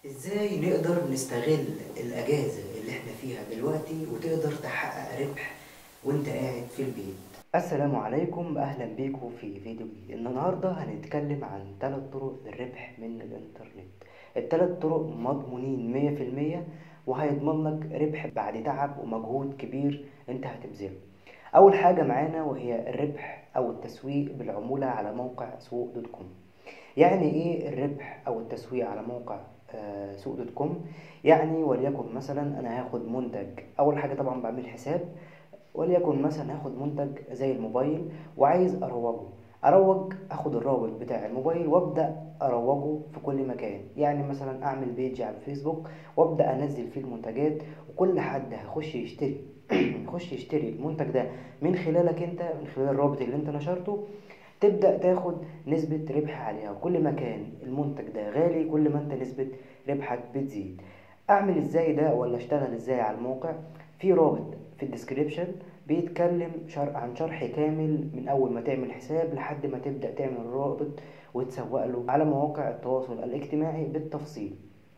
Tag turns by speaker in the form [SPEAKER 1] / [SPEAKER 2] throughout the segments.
[SPEAKER 1] ازاي نقدر نستغل الاجازة اللي احنا فيها دلوقتي وتقدر تحقق ربح وانت قاعد في البيت السلام عليكم اهلا بيكم في فيديو جديد النهارده هنتكلم عن ثلاث طرق للربح من الانترنت الثلاث طرق مضمونين مية في المية وهيضمن لك ربح بعد تعب ومجهود كبير انت هتبذله اول حاجة معانا وهي الربح او التسويق بالعمولة على موقع سوق دوت كوم يعني ايه الربح او التسويق على موقع آه، سوق دوت كوم يعني وليكن مثلا انا هاخد منتج اول حاجه طبعا بعمل حساب وليكن مثلا هاخد منتج زي الموبايل وعايز اروجه اروج اخد الرابط بتاع الموبايل وابدا اروجه في كل مكان يعني مثلا اعمل بيج على الفيسبوك وابدا انزل فيه المنتجات وكل حد هيخش يشتري يخش يشتري المنتج ده من خلالك انت من خلال الرابط اللي انت نشرته تبدأ تاخد نسبة ربح عليها وكل ما كان المنتج ده غالي كل ما انت نسبة ربحك بتزيد اعمل ازاي ده ولا اشتغل ازاي على الموقع في رابط في الديسكريبشن بيتكلم شرح عن شرح كامل من اول ما تعمل حساب لحد ما تبدأ تعمل الرابط وتسوق له على مواقع التواصل الاجتماعي بالتفصيل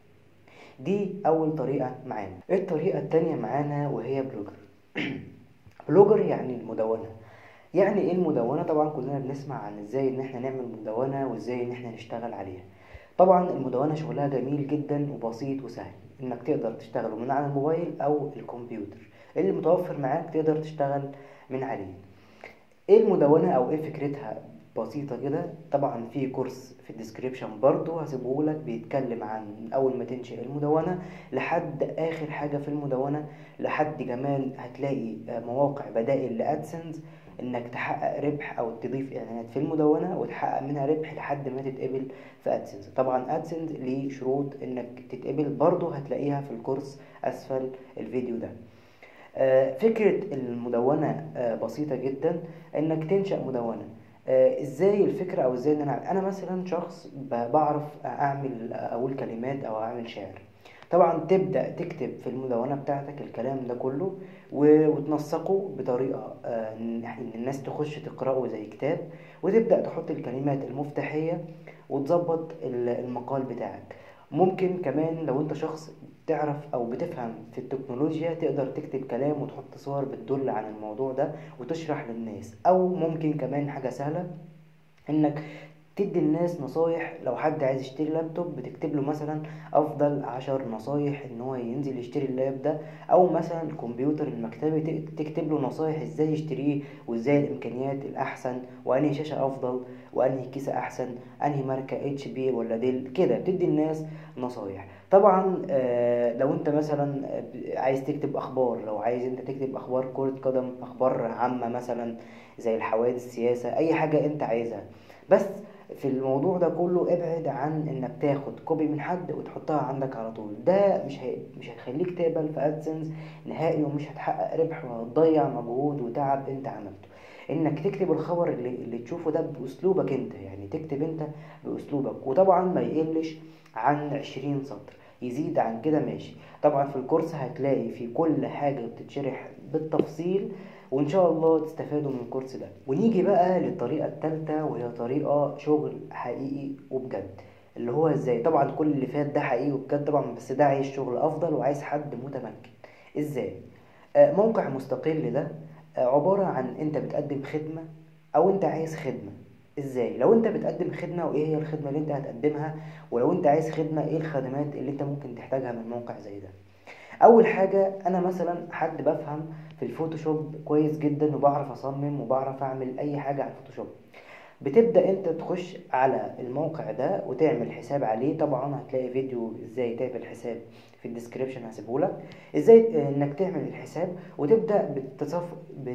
[SPEAKER 1] دي اول طريقة معانا الطريقة التانية معانا وهي بلوجر بلوجر يعني المدونة يعني ايه المدونة طبعا كلنا بنسمع عن ازاي ان احنا نعمل مدونة وازاي ان احنا نشتغل عليها طبعا المدونة شغلها جميل جدا وبسيط وسهل انك تقدر تشتغله من على الموبايل او الكمبيوتر اللي متوفر معاك تقدر تشتغل من عليه ايه المدونة او ايه فكرتها بسيطة كده طبعا في كورس في الديسكريبشن برضو هسيبه لك بيتكلم عن اول ما تنشئ المدونة لحد اخر حاجة في المدونة لحد كمان هتلاقي مواقع بدائل لادسنس انك تحقق ربح او تضيف اعلانات في المدونه وتحقق منها ربح لحد ما تتقبل في ادسنس طبعا ادسنس ليه شروط انك تتقبل برضه هتلاقيها في الكورس اسفل الفيديو ده فكرة المدونة بسيطة جدا انك تنشأ مدونة ازاي الفكرة او ازاي ان انا انا مثلا شخص بعرف اعمل اقول كلمات او اعمل شعر طبعا تبدأ تكتب في المدونة بتاعتك الكلام ده كله وتنسقه بطريقة ان الناس تخش تقرأه زي كتاب وتبدأ تحط الكلمات المفتاحية وتظبط المقال بتاعك ممكن كمان لو انت شخص تعرف او بتفهم في التكنولوجيا تقدر تكتب كلام وتحط صور بتدل عن الموضوع ده وتشرح للناس او ممكن كمان حاجة سهلة انك تدي الناس نصايح لو حد عايز يشتري لابتوب بتكتب له مثلا افضل عشر نصايح ان هو ينزل يشتري اللاب ده او مثلا الكمبيوتر المكتبي تكتب له نصايح ازاي يشتريه وازاي الامكانيات الاحسن وانهي شاشة افضل وانهي كيسة احسن انهي ماركة اتش بي ولا ديل كده بتدي الناس نصايح طبعا لو انت مثلا عايز تكتب اخبار لو عايز انت تكتب اخبار كرة قدم اخبار عامة مثلا زي الحوادث السياسة اي حاجة انت عايزها بس في الموضوع ده كله ابعد عن انك تاخد كوبي من حد وتحطها عندك على طول ده مش هي... مش هيخليك تقبل في ادسنس نهائي ومش هتحقق ربح وهتضيع مجهود وتعب انت عملته انك تكتب الخبر اللي, اللي تشوفه ده باسلوبك انت يعني تكتب انت باسلوبك وطبعا ما يقلش عن عشرين سطر يزيد عن كده ماشي طبعا في الكورس هتلاقي في كل حاجة بتتشرح بالتفصيل وان شاء الله تستفادوا من الكورس ده ونيجي بقى للطريقة التالتة وهي طريقة شغل حقيقي وبجد اللي هو ازاي طبعا كل اللي فات ده حقيقي وبجد طبعا بس ده عايز شغل افضل وعايز حد متمكن ازاي آه موقع مستقل ده آه عبارة عن انت بتقدم خدمة او انت عايز خدمة ازاي لو انت بتقدم خدمة وايه هي الخدمة اللي انت هتقدمها ولو انت عايز خدمة ايه الخدمات اللي انت ممكن تحتاجها من موقع زي ده اول حاجة انا مثلا حد بفهم في الفوتوشوب كويس جدا وبعرف اصمم وبعرف اعمل اي حاجة على الفوتوشوب بتبدأ انت تخش على الموقع ده وتعمل حساب عليه طبعا هتلاقي فيديو ازاي تعمل حساب في الديسكريبشن هسيبهولك ازاي انك تعمل الحساب وتبدأ بتصف...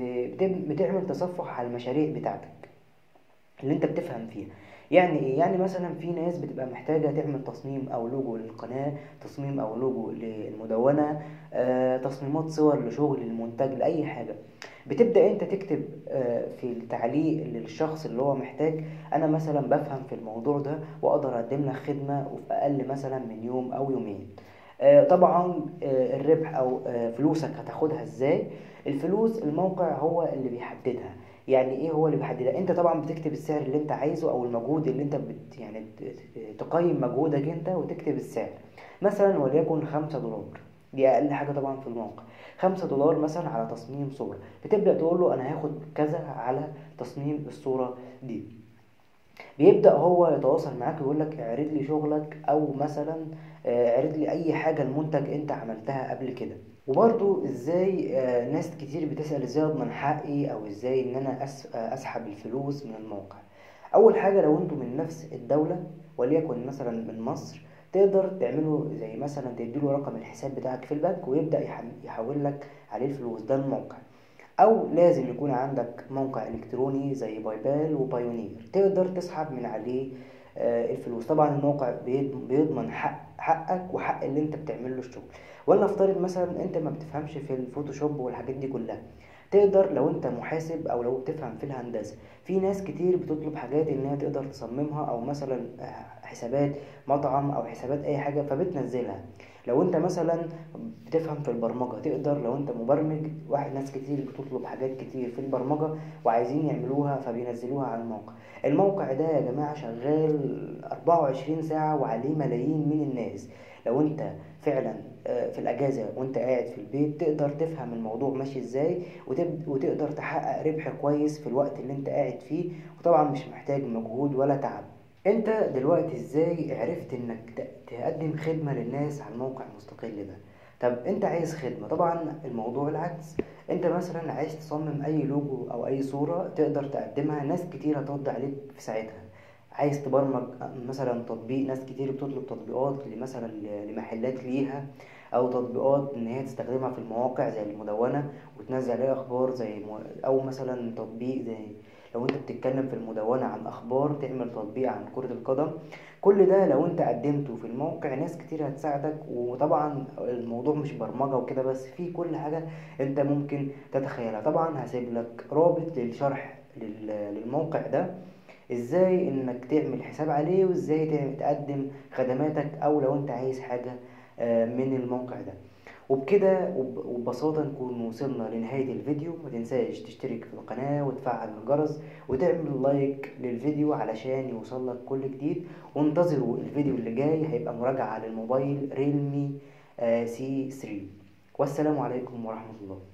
[SPEAKER 1] بتعمل تصفح على المشاريع بتاعتك اللي انت بتفهم فيها يعني ايه يعني مثلا في ناس بتبقى محتاجة تعمل تصميم او لوجو للقناة تصميم او لوجو للمدونة آه، تصميمات صور لشغل المنتج لأي حاجة بتبدأ انت تكتب آه، في التعليق للشخص اللي هو محتاج انا مثلا بفهم في الموضوع ده واقدر اقدم لك خدمة وفي اقل مثلا من يوم او يومين آه، طبعا آه، الربح او آه، فلوسك هتاخدها ازاي الفلوس الموقع هو اللي بيحددها يعني ايه هو اللي بيحددها انت طبعا بتكتب السعر اللي انت عايزه او المجهود اللي انت بت يعني ت- ت- تقيم مجهودك انت وتكتب السعر مثلا وليكن خمسة دولار دي اقل حاجه طبعا في الموقع خمسة دولار مثلا على تصميم صورة بتبدأ تقول له انا هاخد كذا على تصميم الصورة دي بيبدأ هو يتواصل معاك ويقول لك اعرض لي شغلك او مثلا آه، اعرض لي اي حاجة المنتج انت عملتها قبل كده وبرضو ازاي آه، ناس كتير بتسأل ازاي اضمن حقي او ازاي ان انا أس- آه، اسحب الفلوس من الموقع اول حاجة لو انتوا من نفس الدولة وليكن مثلا من مصر تقدر تعمله زي مثلا تديله رقم الحساب بتاعك في البنك ويبدأ يحم- يحول لك عليه الفلوس ده الموقع او لازم يكون عندك موقع الكتروني زي باي بال وبايونير تقدر تسحب من عليه آه، الفلوس طبعا الموقع بيض- بيضمن حق حقك وحق اللي انت بتعمل له الشغل ولا نفترض مثلا انت ما بتفهمش في الفوتوشوب والحاجات دي كلها تقدر لو انت محاسب او لو بتفهم في الهندسه في ناس كتير بتطلب حاجات انها تقدر تصممها او مثلا آه، حسابات مطعم او حسابات اي حاجه فبتنزلها لو انت مثلا بتفهم في البرمجه تقدر لو انت مبرمج واحد ناس كتير بتطلب حاجات كتير في البرمجه وعايزين يعملوها فبينزلوها على الموقع الموقع ده يا جماعه شغال 24 ساعه وعليه ملايين من الناس لو انت فعلا آه، في الاجازه وانت قاعد في البيت تقدر تفهم الموضوع ماشي ازاي وتب- وتقدر تحقق ربح كويس في الوقت اللي انت قاعد فيه وطبعا مش محتاج مجهود ولا تعب انت دلوقتي ازاي عرفت انك ت- تقدم خدمة للناس على الموقع المستقل ده طب انت عايز خدمة طبعا الموضوع العكس انت مثلا عايز تصمم اي لوجو او اي صورة تقدر تقدمها ناس كتير هترد عليك في ساعتها عايز تبرمج مثلا تطبيق ناس كتير بتطلب تطبيقات مثلا لمحلات ليها او تطبيقات ان هي تستخدمها في المواقع زي المدونة وتنزل عليها اخبار زي مو- او مثلا تطبيق زي لو انت بتتكلم في المدونة عن اخبار تعمل تطبيق عن كرة القدم كل ده لو انت قدمته في الموقع ناس كتير هتساعدك وطبعا الموضوع مش برمجة وكده بس في كل حاجة انت ممكن تتخيلها طبعا هسيب لك رابط للشرح لل- للموقع ده ازاي انك تعمل حساب عليه وازاي تعمل- تقدم خدماتك او لو انت عايز حاجة آه، من الموقع ده وبكده وب- وببساطة نكون وصلنا لنهاية الفيديو ما تنساش تشترك في القناة وتفعل الجرس وتعمل لايك للفيديو علشان يوصلك كل جديد وانتظروا الفيديو اللي جاي هيبقى مراجعة للموبايل ريلمي سي 3 والسلام عليكم ورحمة الله